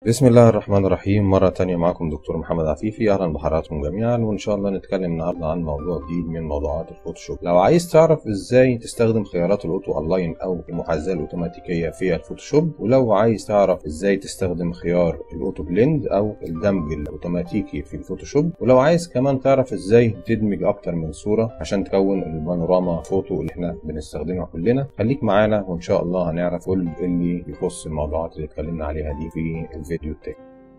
بسم الله الرحمن الرحيم مرة تانية معكم دكتور محمد عفيفي أهلا بحضراتكم جميعا وإن شاء الله نتكلم النهاردة عن موضوع جديد من موضوعات الفوتوشوب لو عايز تعرف إزاي تستخدم خيارات الأوتو أونلاين أو المحاذاة الأوتوماتيكية في الفوتوشوب ولو عايز تعرف إزاي تستخدم خيار الأوتو بلند أو الدمج الأوتوماتيكي في الفوتوشوب ولو عايز كمان تعرف إزاي تدمج أكتر من صورة عشان تكون البانوراما فوتو اللي إحنا بنستخدمها كلنا خليك معانا وإن شاء الله هنعرف كل اللي يخص الموضوعات اللي اتكلمنا عليها دي في الفيديو التاني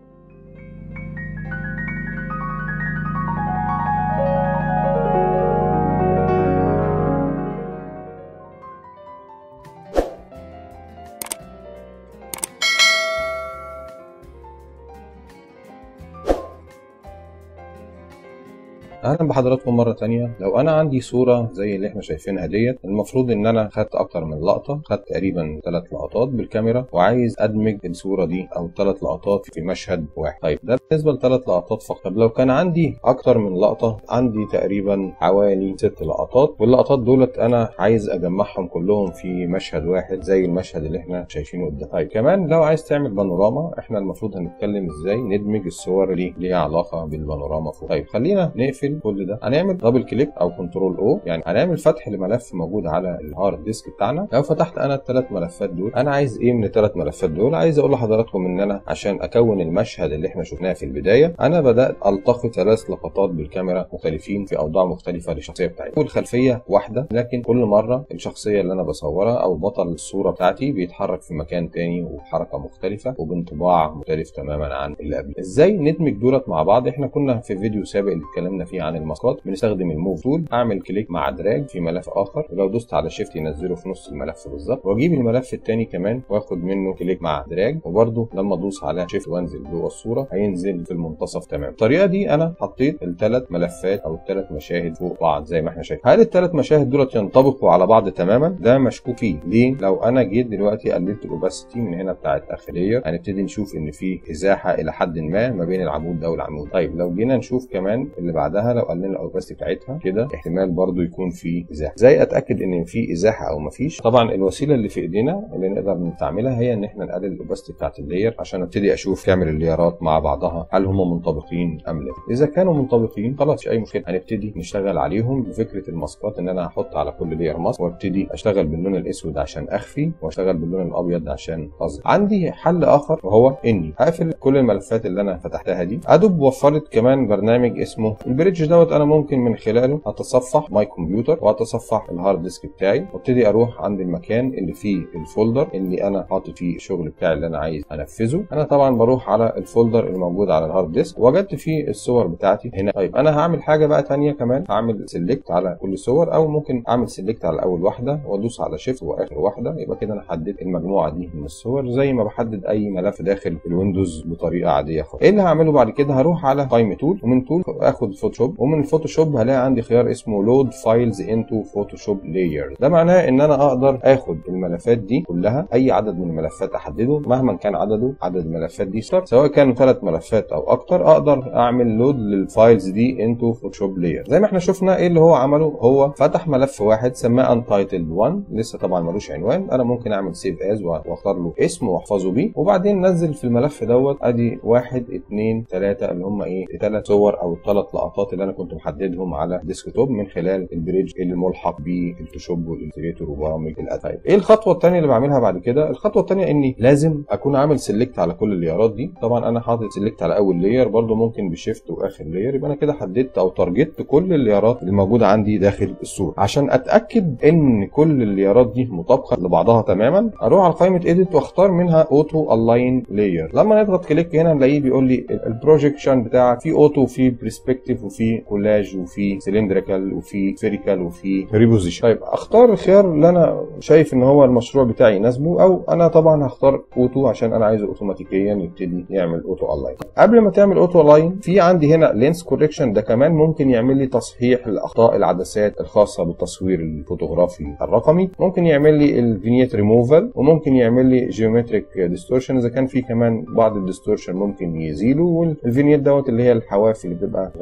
اهلا بحضراتكم مره تانية لو انا عندي صوره زي اللي احنا شايفينها ديت المفروض ان انا خدت اكتر من لقطه خدت تقريبا ثلاث لقطات بالكاميرا وعايز ادمج الصوره دي او ثلاث لقطات في مشهد واحد طيب ده بالنسبه لثلاث لقطات فقط طب لو كان عندي اكتر من لقطه عندي تقريبا حوالي ست لقطات واللقطات دولت انا عايز اجمعهم كلهم في مشهد واحد زي المشهد اللي احنا شايفينه قدام طيب كمان لو عايز تعمل بانوراما احنا المفروض هنتكلم ازاي ندمج الصور اللي ليها علاقه بالبانوراما فوق طيب خلينا نقفل كل ده هنعمل دبل كليك او كنترول او يعني هنعمل فتح لملف موجود على الهارد ديسك بتاعنا لو فتحت انا الثلاث ملفات دول انا عايز ايه من الثلاث ملفات دول عايز اقول لحضراتكم ان انا عشان اكون المشهد اللي احنا شفناه في البدايه انا بدات التقط ثلاث لقطات بالكاميرا مختلفين في اوضاع مختلفه للشخصيه بتاعتي والخلفيه واحده لكن كل مره الشخصيه اللي انا بصورها او بطل الصوره بتاعتي بيتحرك في مكان تاني وبحركه مختلفه وبانطباع مختلف تماما عن اللي قبل ازاي ندمج دولت مع بعض احنا كنا في فيديو سابق اللي اتكلمنا فيه عن الماسكات بنستخدم الموف تول اعمل كليك مع دراج في ملف اخر ولو دوست على شيفت ينزله في نص الملف بالظبط واجيب الملف الثاني كمان واخد منه كليك مع دراج وبرده لما ادوس على شيفت وانزل جوه الصوره هينزل في المنتصف تمام الطريقه دي انا حطيت الثلاث ملفات او الثلاث مشاهد فوق بعض زي ما احنا شايفين هل الثلاث مشاهد دولت ينطبقوا على بعض تماما ده مشكوك فيه ليه لو انا جيت دلوقتي قللت الاوباسيتي من هنا بتاعت اخر لير هنبتدي نشوف ان في ازاحه الى حد ما ما بين العمود ده والعمود طيب لو جينا نشوف كمان اللي بعدها لو قللنا الاوباسيتي بتاعتها كده احتمال برضو يكون في ازاحه ازاي اتاكد ان في ازاحه او مفيش طبعا الوسيله اللي في ايدينا اللي نقدر نستعملها هي ان احنا نقلل الاوباسيتي بتاعت اللاير عشان ابتدي اشوف كامل الليرات مع بعضها هل هم منطبقين ام لا اذا كانوا منطبقين خلاص مش اي مشكله هنبتدي نشتغل عليهم بفكره الماسكات ان انا هحط على كل لاير ماسك وابتدي اشتغل باللون الاسود عشان اخفي واشتغل باللون الابيض عشان اظهر عندي حل اخر وهو اني هقفل كل الملفات اللي انا فتحتها دي ادوب وفرت كمان برنامج اسمه البريدج دوت انا ممكن من خلاله اتصفح ماي كمبيوتر واتصفح الهارد ديسك بتاعي وابتدي اروح عند المكان اللي فيه الفولدر اللي انا حاطط فيه الشغل بتاعي اللي انا عايز انفذه انا طبعا بروح على الفولدر الموجود على الهارد ديسك وجدت فيه الصور بتاعتي هنا طيب انا هعمل حاجه بقى ثانيه كمان هعمل سيلكت على كل الصور او ممكن اعمل سيلكت على اول واحده وادوس على شيفت واخر واحده يبقى كده انا حددت المجموعه دي من الصور زي ما بحدد اي ملف داخل الويندوز بطريقه عاديه خالص ايه اللي هعمله بعد كده هروح على تايم تول ومن تول اخد فوتوشوب ومن الفوتوشوب هلاقي عندي خيار اسمه لود فايلز انتو فوتوشوب لاير ده معناه ان انا اقدر اخد الملفات دي كلها اي عدد من الملفات احدده مهما كان عدده عدد الملفات دي صار سواء كانوا ثلاث ملفات او اكتر اقدر اعمل لود للفايلز دي انتو فوتوشوب لاير زي ما احنا شفنا ايه اللي هو عمله هو فتح ملف واحد سماه انتايتلد 1 لسه طبعا ملوش عنوان انا ممكن اعمل سيف از واختار له اسم واحفظه بيه وبعدين نزل في الملف دوت ادي واحد اثنين ثلاثه اللي هم ايه الثلاث صور او الثلاث لقطات اللي انا كنت محددهم على ديسكتوب من خلال البريدج اللي ملحق بالفوتوشوب والانتجريتور وبرامج الادايب ايه الخطوه الثانيه اللي بعملها بعد كده الخطوه الثانيه اني لازم اكون عامل سيلكت على كل الليارات دي طبعا انا حاطط سيلكت على اول لاير برده ممكن بشيفت واخر لاير يبقى انا كده حددت او تارجت كل الليارات اللي موجوده عندي داخل الصوره عشان اتاكد ان كل الليارات دي مطابقه لبعضها تماما اروح على قائمه ايديت واختار منها اوتو الاين لاير لما نضغط كليك هنا نلاقيه بيقول لي البروجكشن بتاعك في اوتو وفي برسبكتيف وفي كولاج وفي سلندريكال وفي سفيريكال وفي ريبوزيشن طيب اختار الخيار اللي انا شايف ان هو المشروع بتاعي يناسبه او انا طبعا هختار اوتو عشان انا عايزه اوتوماتيكيا يبتدي يعمل اوتو الاين قبل ما تعمل اوتو الاين في عندي هنا لينس كوريكشن ده كمان ممكن يعمل لي تصحيح لاخطاء العدسات الخاصه بالتصوير الفوتوغرافي الرقمي ممكن يعمل لي الفينيت ريموفال وممكن يعمل لي جيومتريك ديستورشن اذا كان في كمان بعض الديستورشن ممكن يزيله والفينيت دوت اللي هي الحواف اللي بتبقى غامقه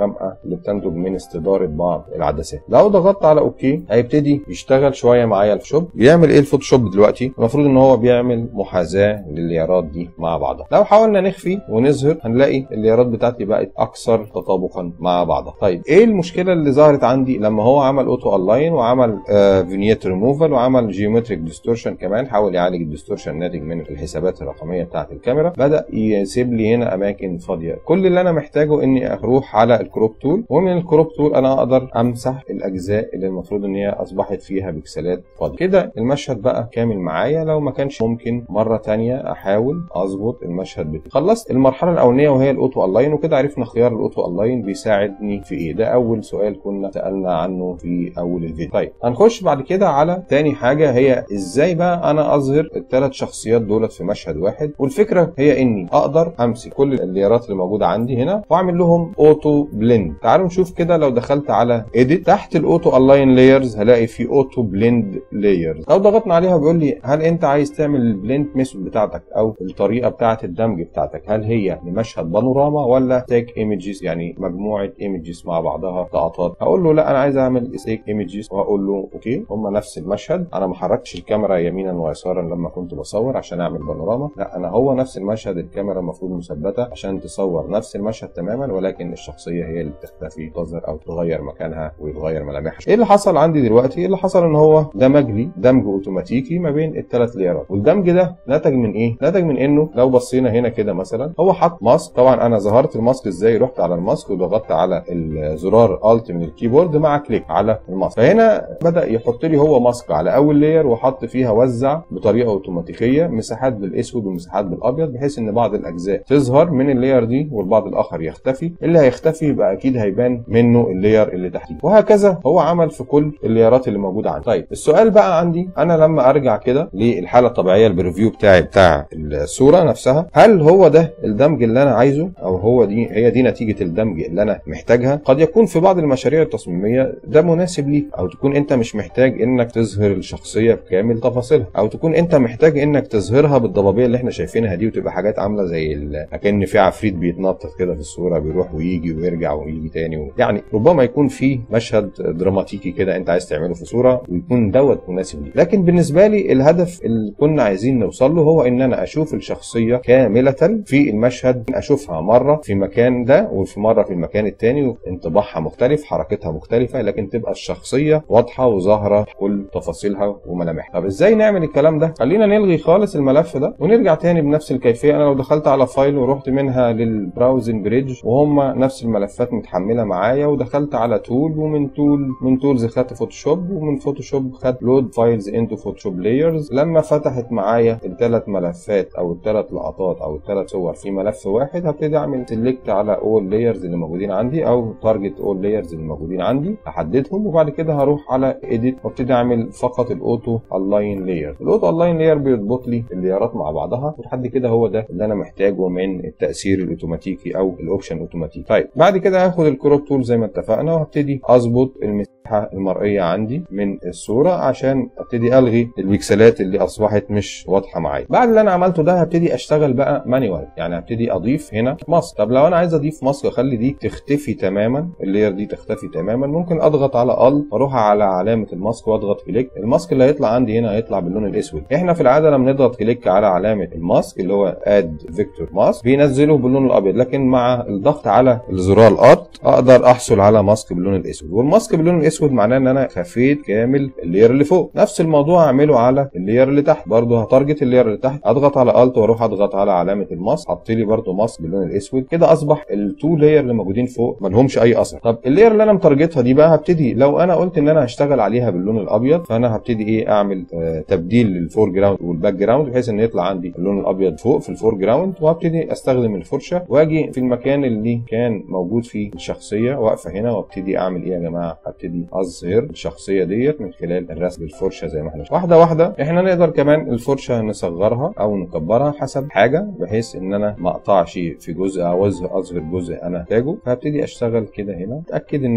اللي بتنتج من استداره بعض العدسات لو ضغطت على اوكي هيبتدي يشتغل شويه معايا الفوتوشوب بيعمل ايه الفوتوشوب دلوقتي المفروض ان هو بيعمل محاذاه لليارات دي مع بعضها لو حاولنا نخفي ونظهر هنلاقي الليارات بتاعتي بقت اكثر تطابقا مع بعضها طيب ايه المشكله اللي ظهرت عندي لما هو عمل اوتو الاين وعمل آه فينيت ريموفال وعمل جيومتريك ديستورشن كمان حاول يعالج الديستورشن ناتج من الحسابات الرقميه بتاعه الكاميرا بدا يسيب لي هنا اماكن فاضيه كل اللي انا محتاجه اني اروح على الكروب تول ومن الكروب تول انا اقدر امسح الاجزاء اللي المفروض ان هي اصبحت فيها بكسلات فاضيه كده المشهد بقى كامل معايا لو ما كانش ممكن مره تانية احاول اظبط المشهد بتاعي خلصت المرحله الاولانيه وهي الاوتو الاين وكده عرفنا خيار الاوتو الاين بيساعدني في ايه ده اول سؤال كنا سالنا عنه في اول الفيديو طيب هنخش بعد كده على تاني حاجه هي ازاي بقى انا اظهر الثلاث شخصيات دولت في مشهد واحد والفكره هي اني اقدر امسك كل الليارات اللي موجوده عندي هنا واعمل لهم اوتو بلند تعالوا نشوف كده لو دخلت على ايديت تحت الاوتو الاين لايرز هلاقي في اوتو بلند لايرز لو ضغطنا عليها بيقول لي هل انت عايز تعمل البلند ميثود بتاعتك او الطريقه بتاعه الدمج بتاعتك هل هي لمشهد بانوراما ولا تيك ايمجز يعني مجموعه ايمجز مع بعضها لقطات هقول له لا انا عايز اعمل تيك ايمجز وهقول له اوكي هم نفس المشهد انا ما حركتش الكاميرا يمينا ويسارا لما كنت بصور عشان اعمل بانوراما لا انا هو نفس المشهد الكاميرا المفروض مثبته عشان تصور نفس المشهد تماما ولكن الشخصيه هي اللي بتختفي تظهر او تغير مكانها ويتغير ملامحها ايه اللي حصل عندي دلوقتي ايه اللي حصل ان هو دمج لي دمج اوتوماتيكي ما بين الثلاث ليرات والدمج ده نتج من ايه نتج من انه لو بصينا هنا كده مثلا هو حط ماسك طبعا انا ظهرت الماسك ازاي رحت على الماسك وضغطت على الزرار الت من الكيبورد مع كليك على الماسك فهنا بدا يحط لي هو ماسك على اول لير وحط فيها وزع بطريقه اوتوماتيكيه مساحات بالاسود ومساحات بالابيض بحيث ان بعض الاجزاء تظهر من اللاير دي والبعض الاخر يختفي اللي هيختفي يبقى اكيد هيبان منه اللاير اللي تحتيه وهكذا هو عمل في كل اللايرات اللي موجوده عندي طيب السؤال بقى عندي انا لما ارجع كده للحاله الطبيعيه البريفيو بتاعي بتاع الصوره نفسها هل هو ده الدمج اللي انا عايزه او هو دي هي دي نتيجه الدمج اللي انا محتاجها قد يكون في بعض المشاريع التصميميه ده مناسب ليك او تكون انت مش محتاج انك تظهر الشخصيه بكامل تفاصيلها او تكون انت محتاج انك تظهرها بالضبابيه اللي احنا شايفينها دي وتبقى حاجات عامله زي اكن في عفريت بيتنطط كده في الصوره بيروح ويجي ويرجع ويجي تاني و... يعني ربما يكون في مشهد دراماتيكي كده انت عايز تعمله في صوره ويكون دوت مناسب ليك لكن بالنسبه لي الهدف اللي كنا عايزين نوصل له هو ان انا اشوف الشخصيه كامله في المشهد اشوفها مره في مكان ده وفي مره في المكان التاني انطباعها مختلف حركتها مختلفه لكن تبقى الشخصيه واضحه وظاهره كل تفاصيلها وملامحها طب ازاي نعمل الكلام ده خلينا نلغي خالص الملف ده ونرجع تاني بنفس الكيفيه انا لو دخلت على فايل ورحت منها للبراوزنج بريدج وهم نفس الملفات متحمله معايا ودخلت على تول ومن تول من تولز خدت فوتوشوب ومن فوتوشوب خدت لود فايلز انتو فوتوشوب لايرز لما فتحت معايا الثلاث ملفات او الثلاث لقطات او الثلاث صور في ملف واحد هبتدي اعمل سيلكت على اول لايرز اللي موجودين عندي او تارجت اول لايرز اللي موجودين عندي احددهم وبعد كده هروح على اديت وابتدي اعمل فقط الاوتو الاين لاير الاوتو الاين لاير بيربط لي الليارات مع بعضها ولحد كده هو ده اللي انا محتاجه من التاثير الاوتوماتيكي او الاوبشن اوتوماتيكي طيب بعد كده هاخد الكروب تول زي ما اتفقنا وهبتدي اظبط المساحه المرئيه عندي من الصوره عشان ابتدي الغي البكسلات اللي اصبحت مش واضحه معايا بعد اللي انا عملته ده هبتدي اشتغل بقى مانيوال يعني هبتدي اضيف هنا ماسك طب لو انا عايز اضيف ماسك واخلي دي تختفي تماما اللاير دي تختفي تماما ممكن اضغط على ال واروح على علامه الماسك واضغط كليك الماسك اللي هيطلع عندي هنا هيطلع باللون الاسود احنا في العاده لما نضغط كليك على علامه الماسك اللي هو اد فيكتور ماسك بينزله باللون الابيض لكن مع الضغط على الزرار الارت اقدر احصل على ماسك باللون الاسود والماسك باللون الاسود معناه ان انا خفيت كامل اللاير اللي فوق نفس الموضوع اعمله على اللاير اللي تحت برضه هتارجت اللاير اللي تحت اضغط على الت واروح اضغط على علامه الماسك حط لي برضه ماسك باللون الاسود كده اصبح التو لاير اللي موجودين فوق ما لهمش اي اثر طب اللاير اللي انا متارجتها دي بقى هبتدي لو انا قلت ان انا هشتغل عليها باللون الابيض فانا هبتدي ايه اعمل آه تبديل للفور جراوند والباك جراوند بحيث ان يطلع عندي اللون الابيض فوق في الفور جراوند وهبتدي استخدم الفرشه واجي في المكان اللي كان موجود فيه الشخصيه واقفه هنا وابتدي اعمل ايه يا جماعه ابتدي اظهر الشخصيه ديت من خلال الرسم بالفرشه زي ما احنا واحده واحده احنا نقدر كمان الفرشه نصغرها او نكبرها حسب حاجه بحيث ان انا ما اقطعش في جزء او اظهر جزء انا محتاجه فهبتدي اشتغل كده هنا اتاكد ان انا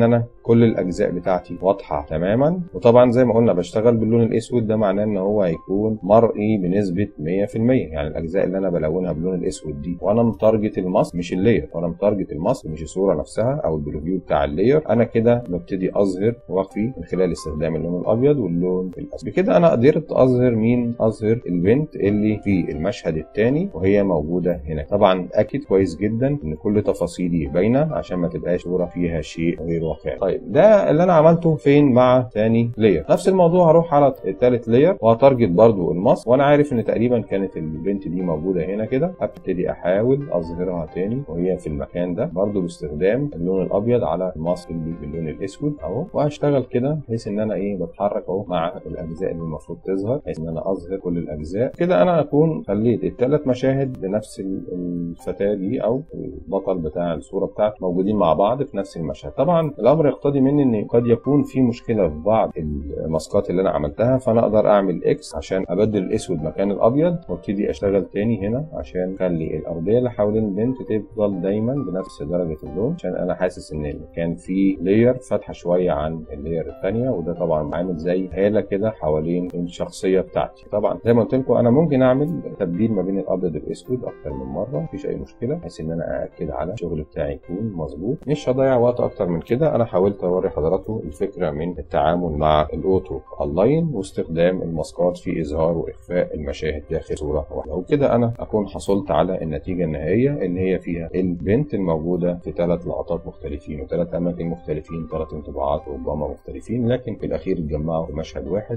كل الاجزاء بتاعتي واضحه تماما وطبعا زي ما قلنا بشتغل باللون الاسود ده معناه ان هو هيكون مرئي بنسبه 100% يعني الاجزاء اللي انا بلونها باللون الاسود دي وانا متارجت الماسك مش اللاير وانا متارجت الماسك مش الصوره نفسها او البريفيو بتاع اللاير انا كده ببتدي اظهر واخفي من خلال استخدام اللون الابيض واللون الاسود بكده انا قدرت اظهر مين اظهر البنت اللي في المشهد الثاني وهي موجوده هنا طبعا اكيد كويس جدا ان كل تفاصيلي باينه عشان ما تبقاش صوره فيها شيء غير واقعي طيب ده اللي انا عملته فين مع ثاني لاير نفس الموضوع هروح على الثالث لاير وهتارجت برضو الماسك وانا عارف ان تقريبا كانت البنت دي موجوده هنا كده هبتدي احاول اظهرها تاني وهي في المكان ده برضو باستخدام اللون الابيض على الماسك اللي باللون الاسود اهو وهشتغل كده بحيث ان انا ايه بتحرك اهو مع الاجزاء اللي المفروض تظهر بحيث ان انا اظهر كل الاجزاء كده انا اكون خليت الثلاث مشاهد بنفس الفتاه دي او البطل بتاع الصوره بتاعتي موجودين مع بعض في نفس المشهد طبعا الامر يقتضي مني ان قد يكون في مشكله في بعض الماسكات اللي انا عملتها فانا اقدر اعمل اكس عشان ابدل الاسود مكان الابيض وابتدي اشتغل تاني هنا عشان اخلي الارضيه اللي حوالين البنت تفضل دايما بنفس درجه اللون عشان انا حاسس ان كان في لاير فاتحه شويه عن اللاير الثانيه وده طبعا عامل زي هاله كده حوالين الشخصيه بتاعتي طبعا زي ما قلت لكم انا ممكن اعمل تبديل ما بين الابيض والاسود اكتر من مره مفيش اي مشكله بحيث ان انا ااكد على الشغل بتاعي يكون مظبوط مش هضيع وقت اكتر من كده انا حاولت اوري حضراتكم الفكره من التعامل مع الاوتو اونلاين واستخدام الماسكات في اظهار واخفاء المشاهد داخل صوره واحده وكده انا اكون حصلت على النتيجه النهائيه اللي هي فيها البنت الموجوده في ثلاث لقطات مختلفين وثلاث اماكن مختلفين ثلاث انطباعات ربما مختلفين لكن في الاخير اتجمعوا في مشهد واحد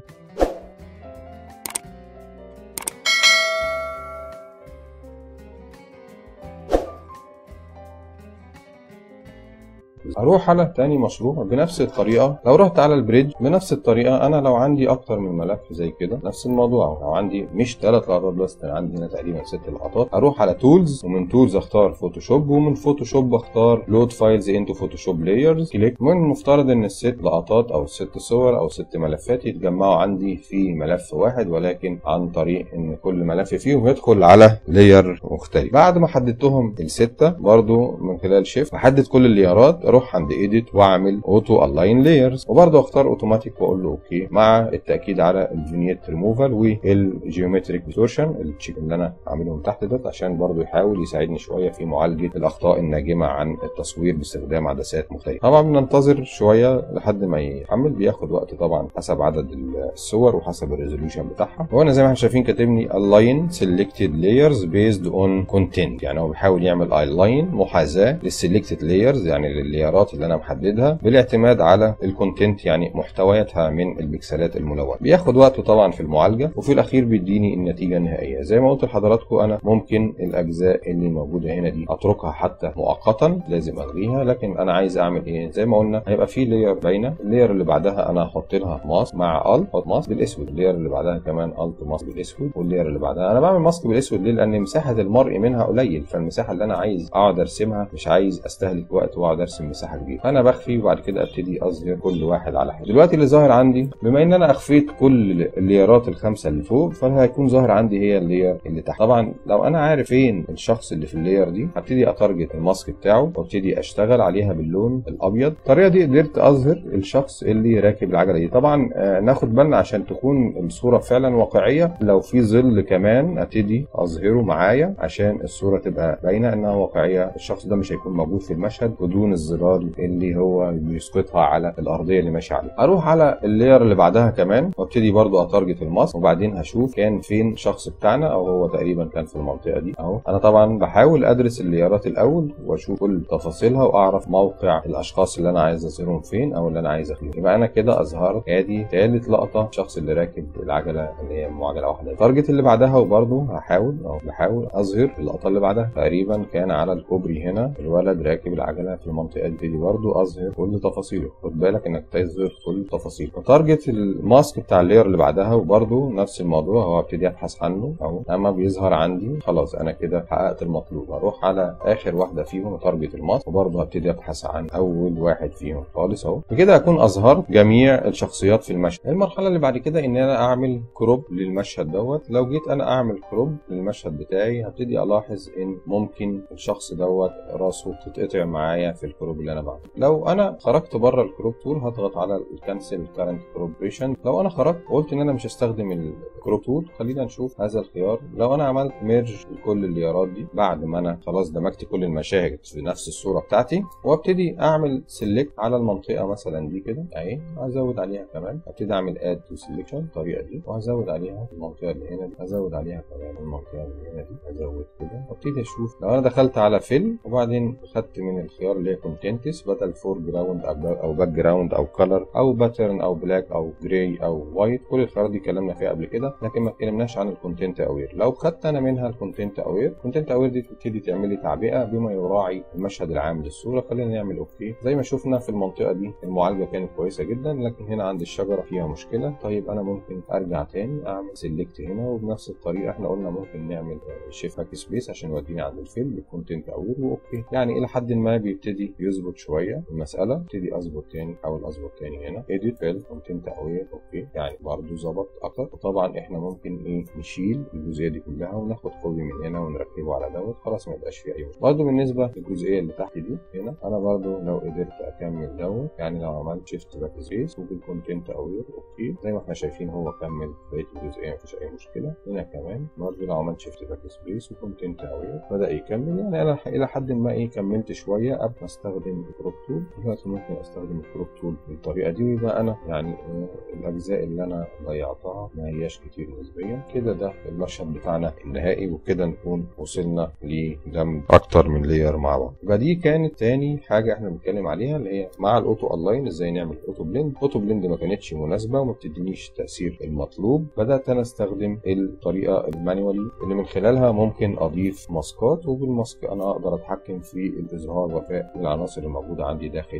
اروح على تاني مشروع بنفس الطريقه لو رحت على البريدج بنفس الطريقه انا لو عندي اكتر من ملف زي كده نفس الموضوع لو عندي مش ثلاث لقطات بس انا عندي هنا تقريبا ست لقطات اروح على تولز ومن تولز اختار فوتوشوب ومن فوتوشوب اختار لود فايلز انتو فوتوشوب لايرز كليك من المفترض ان الست لقطات او الست صور او الست ملفات يتجمعوا عندي في ملف واحد ولكن عن طريق ان كل ملف فيهم يدخل على لاير مختلف بعد ما حددتهم السته برضو من خلال شيفت بحدد كل الليارات اروح عند ايديت واعمل اوتو الاين لايرز وبرضه اختار اوتوماتيك واقول له اوكي مع التاكيد على الفينيت ريموفال والجيومتريك ديستورشن التشيك اللي انا عاملهم تحت ده عشان برضه يحاول يساعدني شويه في معالجه الاخطاء الناجمه عن التصوير باستخدام عدسات مختلفه طبعا بننتظر شويه لحد ما يحمل بياخد وقت طبعا حسب عدد الصور وحسب الريزوليوشن بتاعها وانا زي ما احنا شايفين كاتبني align selected layers based on content يعني هو بيحاول يعمل align محاذاه للسيلكتد layers يعني لللايرات اللي انا محددها بالاعتماد على الكونتنت يعني محتوياتها من البكسلات الملونه بياخد وقته طبعا في المعالجه وفي الاخير بيديني النتيجه النهائيه زي ما قلت لحضراتكم انا ممكن الاجزاء اللي موجوده هنا دي اتركها حتى مؤقتا لازم الغيها لكن انا عايز اعمل ايه زي ما قلنا هيبقى في لاير باينه اللاير اللي بعدها انا هحط لها ماسك مع الت احط ماسك بالاسود اللاير اللي بعدها كمان الت ماسك بالاسود واللاير اللي بعدها انا بعمل ماسك بالاسود ليه لان مساحه المرء منها قليل فالمساحه اللي انا عايز اقعد ارسمها مش عايز استهلك وقت واقعد ارسم مساحه كبيره انا بخفي وبعد كده ابتدي اظهر كل واحد على حاجه دلوقتي اللي ظاهر عندي بما ان انا اخفيت كل الليارات الخمسه اللي فوق فانا هيكون ظاهر عندي هي اللير اللي تحت طبعا لو انا عارف فين الشخص اللي في اللير دي هبتدي اتارجت الماسك بتاعه وابتدي اشتغل عليها باللون الابيض الطريقه دي قدرت اظهر الشخص اللي راكب العجله دي طبعا آه ناخد بالنا عشان تكون الصوره فعلا واقعيه لو في ظل كمان ابتدي اظهره معايا عشان الصوره تبقى باينه انها واقعيه الشخص ده مش هيكون موجود في المشهد بدون الزرار اللي هو بيسقطها على الارضيه اللي ماشي عليها اروح على اللاير اللي بعدها كمان وابتدي برضو اتارجت الماسك وبعدين هشوف كان فين الشخص بتاعنا او هو تقريبا كان في المنطقه دي اهو انا طبعا بحاول ادرس اللايرات الاول واشوف كل تفاصيلها واعرف موقع الاشخاص اللي انا عايز اظهرهم فين او اللي انا عايز اخليهم يبقى انا كده اظهرت ادي ثالث لقطه الشخص اللي راكب العجله اللي هي معجله واحده التارجت اللي بعدها وبرضو هحاول او بحاول اظهر اللقطه اللي بعدها تقريبا كان على الكوبري هنا الولد راكب العجله في المنطقه دي برضو اظهر كل تفاصيله خد بالك انك تظهر كل تفاصيله تارجت الماسك بتاع اللاير اللي بعدها وبرده نفس الموضوع هو ابتدي ابحث عنه اهو اما بيظهر عندي خلاص انا كده حققت المطلوب اروح على اخر واحده فيهم تارجت الماسك وبرده هبتدي ابحث عن اول واحد فيهم خالص اهو بكده اكون اظهرت جميع الشخصيات في المشهد المرحله اللي بعد كده ان انا اعمل كروب للمشهد دوت لو جيت انا اعمل كروب للمشهد بتاعي هبتدي الاحظ ان ممكن الشخص دوت راسه تتقطع معايا في الكروب الكروب اللي انا بعمله لو انا خرجت بره الكروب تول هضغط على الكانسل كارنت كروبريشن لو انا خرجت وقلت ان انا مش هستخدم الكروب تول خلينا نشوف هذا الخيار لو انا عملت ميرج لكل الليارات دي بعد ما انا خلاص دمجت كل المشاهد في نفس الصوره بتاعتي وابتدي اعمل سيلكت على المنطقه مثلا دي كده اهي هزود عليها كمان ابتدي اعمل اد تو سيلكشن الطريقه دي وهزود عليها المنطقه اللي هنا دي هزود عليها كمان المنطقه اللي هنا دي هزود كده وابتدي اشوف لو انا دخلت على فيل وبعدين خدت من الخيار اللي هي كونتنتس بدل فور جراوند او باك جراوند او كلر او باترن او بلاك او جراي او وايت كل الخيارات دي اتكلمنا فيها قبل كده لكن ما اتكلمناش عن الكونتنت اوير لو خدت انا منها الكونتنت اوير الكونتنت اوير دي تبتدي تعمل لي تعبئه بما يراعي المشهد العام للصوره خلينا نعمل اوكي زي ما شفنا في المنطقه دي المعالجه كانت كويسه جدا لكن هنا عند الشجره فيها مشكله طيب انا ممكن ارجع تاني اعمل سيلكت هنا وبنفس الطريقه احنا قلنا ممكن نعمل شيفت باك سبيس عشان يوديني عند الفيلم بالكونتنت اوير واوكي يعني الى حد ما بيبتدي يظبط شويه المساله ابتدي اظبط تاني احاول اظبط تاني هنا اديت فيل كونتنت اوير اوكي يعني برضه ظبط اكتر وطبعا احنا ممكن ايه نشيل الجزئيه دي كلها وناخد كوبي من هنا ونركبه على دوت خلاص ما يبقاش فيه اي مشكله برضه بالنسبه للجزئيه اللي تحت دي هنا انا برضه لو قدرت اكمل دوت يعني لو عملت شيفت باك سبيس وبالكونتنت اوير اوكي زي ما احنا شايفين هو كمل بقيه الجزئيه مفيش اي مشكله هنا كمان برضه لو عملت شيفت باك سبيس وكونتنت اوير بدا يكمل يعني انا الى حد ما ايه كملت شويه قبل ما استخدم الكروب تول دلوقتي ممكن استخدم الكروب تول بالطريقه دي ويبقى انا يعني الاجزاء اللي انا ضيعتها ما هياش كتير نسبيا كده ده المشهد بتاعنا النهائي وبكده نكون وصلنا لدمج اكتر من لير مع بعض يبقى دي كانت تاني حاجه احنا بنتكلم عليها اللي هي مع الاوتو اونلاين ازاي نعمل اوتو بلند اوتو بلند ما كانتش مناسبه وما بتدينيش التاثير المطلوب بدات انا استخدم الطريقه المانيوال اللي من خلالها ممكن اضيف ماسكات وبالماسك انا اقدر اتحكم في الاظهار وفاء العناصر الموجوده عندي داخل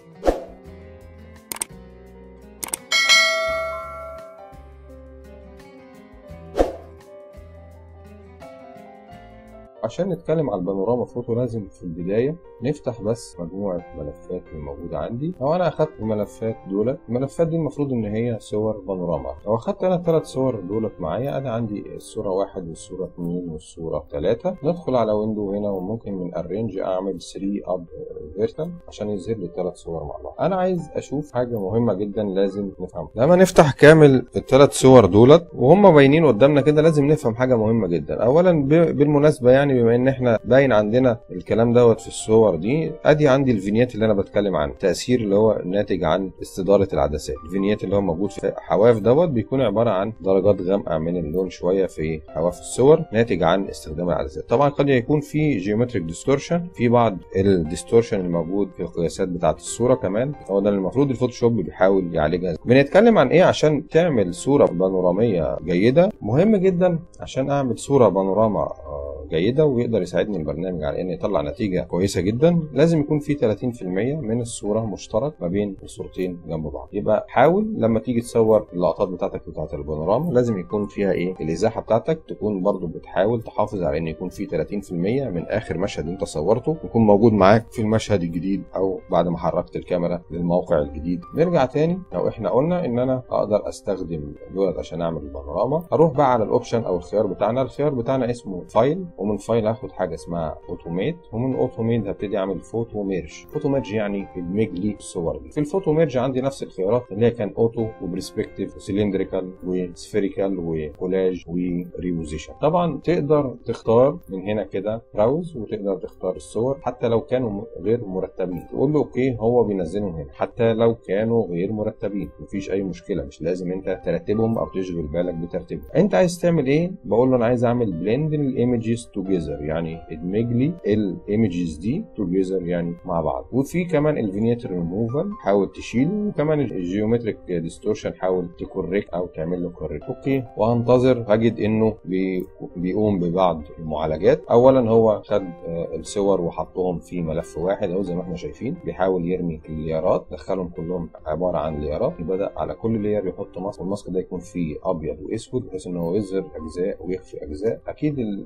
عشان نتكلم على البانوراما فوتو لازم في البداية نفتح بس مجموعة ملفات الموجودة عندي لو أنا أخدت الملفات دولت الملفات دي المفروض إن هي صور بانوراما لو أخدت أنا الثلاث صور دولت معايا أنا عندي الصورة واحد والصورة اتنين والصورة تلاتة ندخل على ويندو هنا وممكن من الرينج أعمل 3 أب فيرتال عشان يظهر لي الثلاث صور مع بعض أنا عايز أشوف حاجة مهمة جدا لازم نفهمها لما نفتح كامل الثلاث صور دولت وهم باينين قدامنا كده لازم نفهم حاجة مهمة جدا أولا بالمناسبة يعني بما ان احنا باين عندنا الكلام دوت في الصور دي ادي عندي الفينيات اللي انا بتكلم عنه التاثير اللي هو ناتج عن استداره العدسات الفينيات اللي هو موجود في حواف دوت بيكون عباره عن درجات غامقه من اللون شويه في حواف الصور ناتج عن استخدام العدسات طبعا قد يكون في جيومتريك ديستورشن في بعض الديستورشن الموجود في القياسات بتاعه الصوره كمان هو ده المفروض الفوتوشوب بيحاول يعالجها بنتكلم عن ايه عشان تعمل صوره بانوراميه جيده مهم جدا عشان اعمل صوره بانوراما جيده ويقدر يساعدني البرنامج على ان يطلع نتيجه كويسه جدا لازم يكون في 30% من الصوره مشترك ما بين الصورتين جنب بعض يبقى حاول لما تيجي تصور اللقطات بتاعتك بتاعت البانوراما لازم يكون فيها ايه الازاحه بتاعتك تكون برضو بتحاول تحافظ على ان يكون في 30% من اخر مشهد انت صورته يكون موجود معاك في المشهد الجديد او بعد ما حركت الكاميرا للموقع الجديد نرجع تاني لو احنا قلنا ان انا اقدر استخدم دولت عشان اعمل البانوراما اروح بقى على الاوبشن او الخيار بتاعنا الخيار بتاعنا اسمه فايل ومن فايل هاخد حاجه اسمها اوتوميت ومن اوتوميت هبتدي اعمل فوتو ميرج فوتو ميرج يعني ادمج لي الصور دي في الفوتو ميرج عندي نفس الخيارات اللي هي كان اوتو وبرسبكتيف وسلندريكال وسفيريكال وكولاج وريبوزيشن طبعا تقدر تختار من هنا كده براوز وتقدر تختار الصور حتى لو كانوا غير مرتبين تقول له اوكي هو بينزلهم هنا حتى لو كانوا غير مرتبين مفيش اي مشكله مش لازم انت ترتبهم او تشغل بالك بترتيبهم انت عايز تعمل ايه بقول له انا عايز اعمل بلند الايمجز توجذر يعني ادمج لي الايمجز دي توجذر يعني مع بعض وفي كمان الفينيت ريموفال حاول تشيله وكمان الجيومتريك ديستورشن حاول تكوريك او تعمل له كوريك اوكي وهنتظر هجد انه بي بيقوم ببعض المعالجات اولا هو خد الصور وحطهم في ملف واحد اهو زي ما احنا شايفين بيحاول يرمي الليارات دخلهم كلهم عباره عن ليارات بدا على كل لير يحط ماسك والماسك ده يكون فيه ابيض واسود بحيث ان هو يظهر اجزاء ويخفي اجزاء اكيد الاجزاء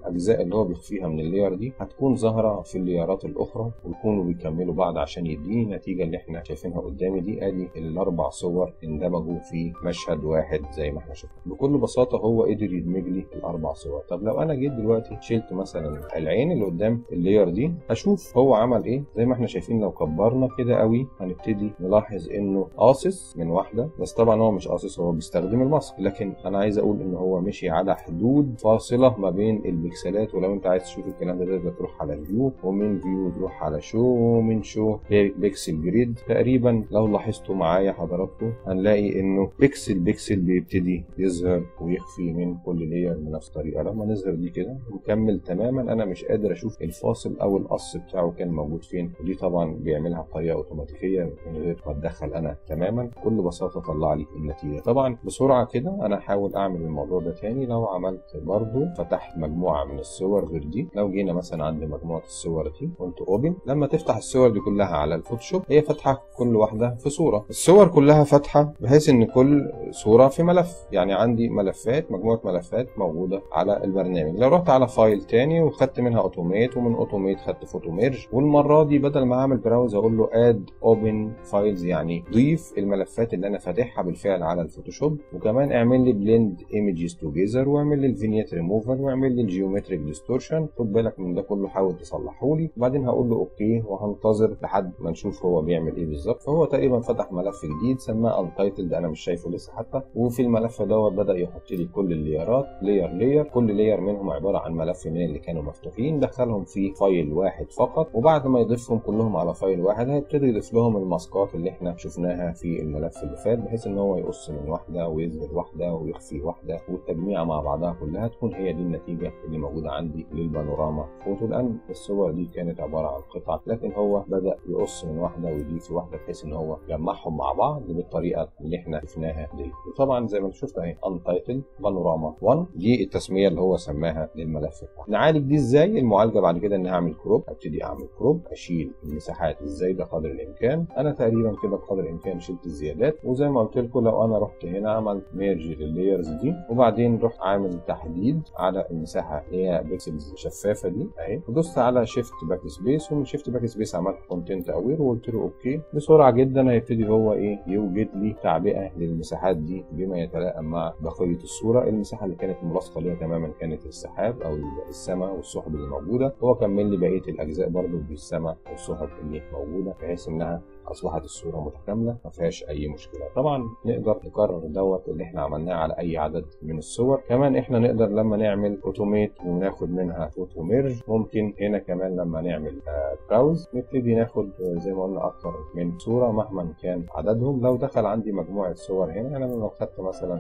اللي هو بيخفيها من اللاير دي هتكون ظاهره في اللايرات الاخرى ويكونوا بيكملوا بعض عشان يديني النتيجه اللي احنا شايفينها قدامي دي ادي الاربع صور اندمجوا في مشهد واحد زي ما احنا شفنا بكل بساطه هو قدر يدمج لي الاربع صور طب لو انا جيت دلوقتي شلت مثلا العين اللي قدام اللاير دي هشوف هو عمل ايه زي ما احنا شايفين لو كبرنا كده قوي هنبتدي نلاحظ انه قاصص من واحده بس طبعا هو مش قاصص هو بيستخدم الماسك لكن انا عايز اقول ان هو مشي على حدود فاصله ما بين البكسلات ولو انت عايز تشوف الكلام ده تقدر تروح على فيو ومن فيو تروح على شو ومن شو بيكسل جريد تقريبا لو لاحظتوا معايا حضراتكم هنلاقي انه بيكسل بيكسل بيبتدي يظهر ويخفي من كل لاير بنفس الطريقه لما نظهر دي كده نكمل تماما انا مش قادر اشوف الفاصل او القص بتاعه كان موجود فين ودي طبعا بيعملها بطريقه اوتوماتيكيه من غير ما اتدخل انا تماما بكل بساطه طلع لي النتيجه طبعا بسرعه كده انا هحاول اعمل الموضوع ده تاني لو عملت برضو فتحت مجموعه من الصور غير دي لو جينا مثلا عند مجموعه الصور دي قلت اوبن لما تفتح الصور دي كلها على الفوتوشوب هي فاتحه كل واحده في صوره الصور كلها فاتحه بحيث ان كل صوره في ملف يعني عندي ملفات مجموعه ملفات موجوده على البرنامج لو رحت على فايل تاني وخدت منها اوتوميت ومن اوتوميت خدت فوتو ميرج والمره دي بدل ما اعمل براوز اقول له اد اوبن فايلز يعني ضيف الملفات اللي انا فاتحها بالفعل على الفوتوشوب وكمان اعمل لي بلند ايمجز توجذر واعمل لي الفينيت ريموفر واعمل لي الجيومتريك ديستورشن خد بالك من ده كله حاول تصلحه لي وبعدين هقول له اوكي وهنتظر لحد ما نشوف هو بيعمل ايه بالظبط فهو تقريبا فتح ملف جديد سماه انتايتلد انا مش شايفه لسه حتى وفي الملف دوت بدا يحط لي كل الليارات لاير لاير كل لاير منهم عباره عن ملف من اللي كانوا مفتوحين دخلهم في فايل واحد فقط وبعد ما يضيفهم كلهم على فايل واحد هيبتدي يضيف لهم الماسكات اللي احنا شفناها في الملف اللي فات بحيث ان هو يقص من واحده ويظهر واحده ويخفي واحده والتجميع مع بعضها كلها تكون هي دي النتيجه اللي موجوده عندي للبانوراما فوتو الان الصور دي كانت عباره عن قطع لكن هو بدا يقص من واحده ويضيف واحده بحيث ان هو يجمعهم مع بعض بالطريقه اللي احنا شفناها دي وطبعا زي ما شفنا اهي انتايتل بانوراما 1 دي التسميه اللي هو سماها للملف بتاعنا نعالج دي ازاي المعالجه بعد كده ان اعمل كروب ابتدي اعمل كروب اشيل المساحات الزايده قدر الامكان انا تقريبا كده بقدر الامكان شلت الزيادات وزي ما قلت لكم لو انا رحت هنا عملت ميرج لللايرز دي وبعدين رحت عامل تحديد على المساحه اللي هي بيكسلز شفافه دي اهي ودوست على شيفت باك سبيس ومن شيفت باك سبيس عملت كونتنت اوير وقلت له اوكي بسرعه جدا هيبتدي هو ايه يوجد لي تعبئه للمساحات دي بما يتلائم مع بقيه الصوره المساحه اللي كانت ملاصقه ليها تماما كانت السحاب او السماء والسحب اللي موجوده هو كمل لي بقيه الاجزاء برضو بالسماء والسحب اللي موجوده بحيث انها اصبحت الصوره متكامله ما فيهاش اي مشكله طبعا نقدر نكرر دوت اللي احنا عملناه على اي عدد من الصور كمان احنا نقدر لما نعمل اوتوميت وناخد منها فوتو ميرج ممكن هنا كمان لما نعمل براوز نبتدي ناخد زي ما قلنا اكتر من صوره مهما كان عددهم لو دخل عندي مجموعه صور هنا انا لو خدت مثلا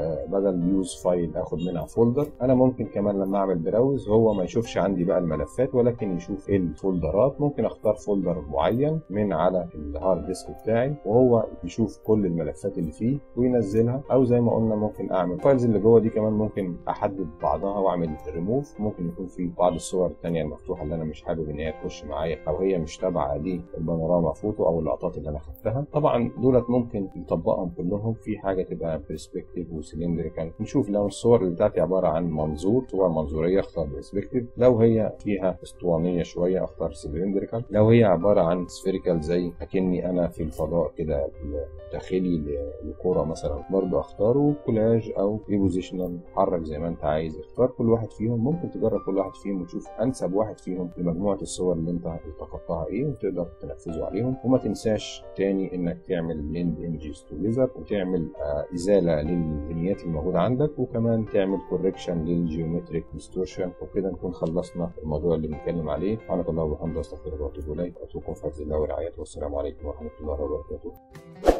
بدل يوز فايل اخد منها فولدر انا ممكن كمان لما اعمل براوز هو ما يشوفش عندي بقى الملفات ولكن يشوف الفولدرات ممكن اختار فولدر معين من على الهارد ديسك بتاعي وهو يشوف كل الملفات اللي فيه وينزلها او زي ما قلنا ممكن اعمل الفايلز اللي جوه دي كمان ممكن احدد بعضها واعمل ريموف ممكن يكون في بعض الصور الثانيه المفتوحه اللي انا مش حابب ان هي تخش معايا او هي مش تابعه للبانوراما فوتو او اللقطات اللي انا خدتها طبعا دولت ممكن نطبقهم كلهم في حاجه تبقى برسبكتيف وسلندريكال نشوف لو الصور اللي بتاعتي عباره عن منظور صور منظوريه اختار برسبكتيف لو هي فيها اسطوانيه شويه اختار سلندريكال لو هي عباره عن سفيريكال زي اكني انا في الفضاء كده داخلي لكوره مثلا برضو اختاره كولاج او ريبوزيشنال حرك زي ما انت عايز اختار كل واحد فيهم ممكن تجرب كل واحد فيهم وتشوف انسب واحد فيهم لمجموعه الصور اللي انت التقطتها ايه وتقدر تنفذه عليهم وما تنساش تاني انك تعمل بلند ايمجز توجذر وتعمل آه ازاله للبنيات الموجوده عندك وكمان تعمل كوركشن للجيومتريك ديستورشن وكده نكون خلصنا الموضوع اللي بنتكلم عليه سبحانك اللهم وبحمدك استغفرك واتوب اليك اترككم في حفظ الله ورعايته والسلام عليكم ورحمه الله وبركاته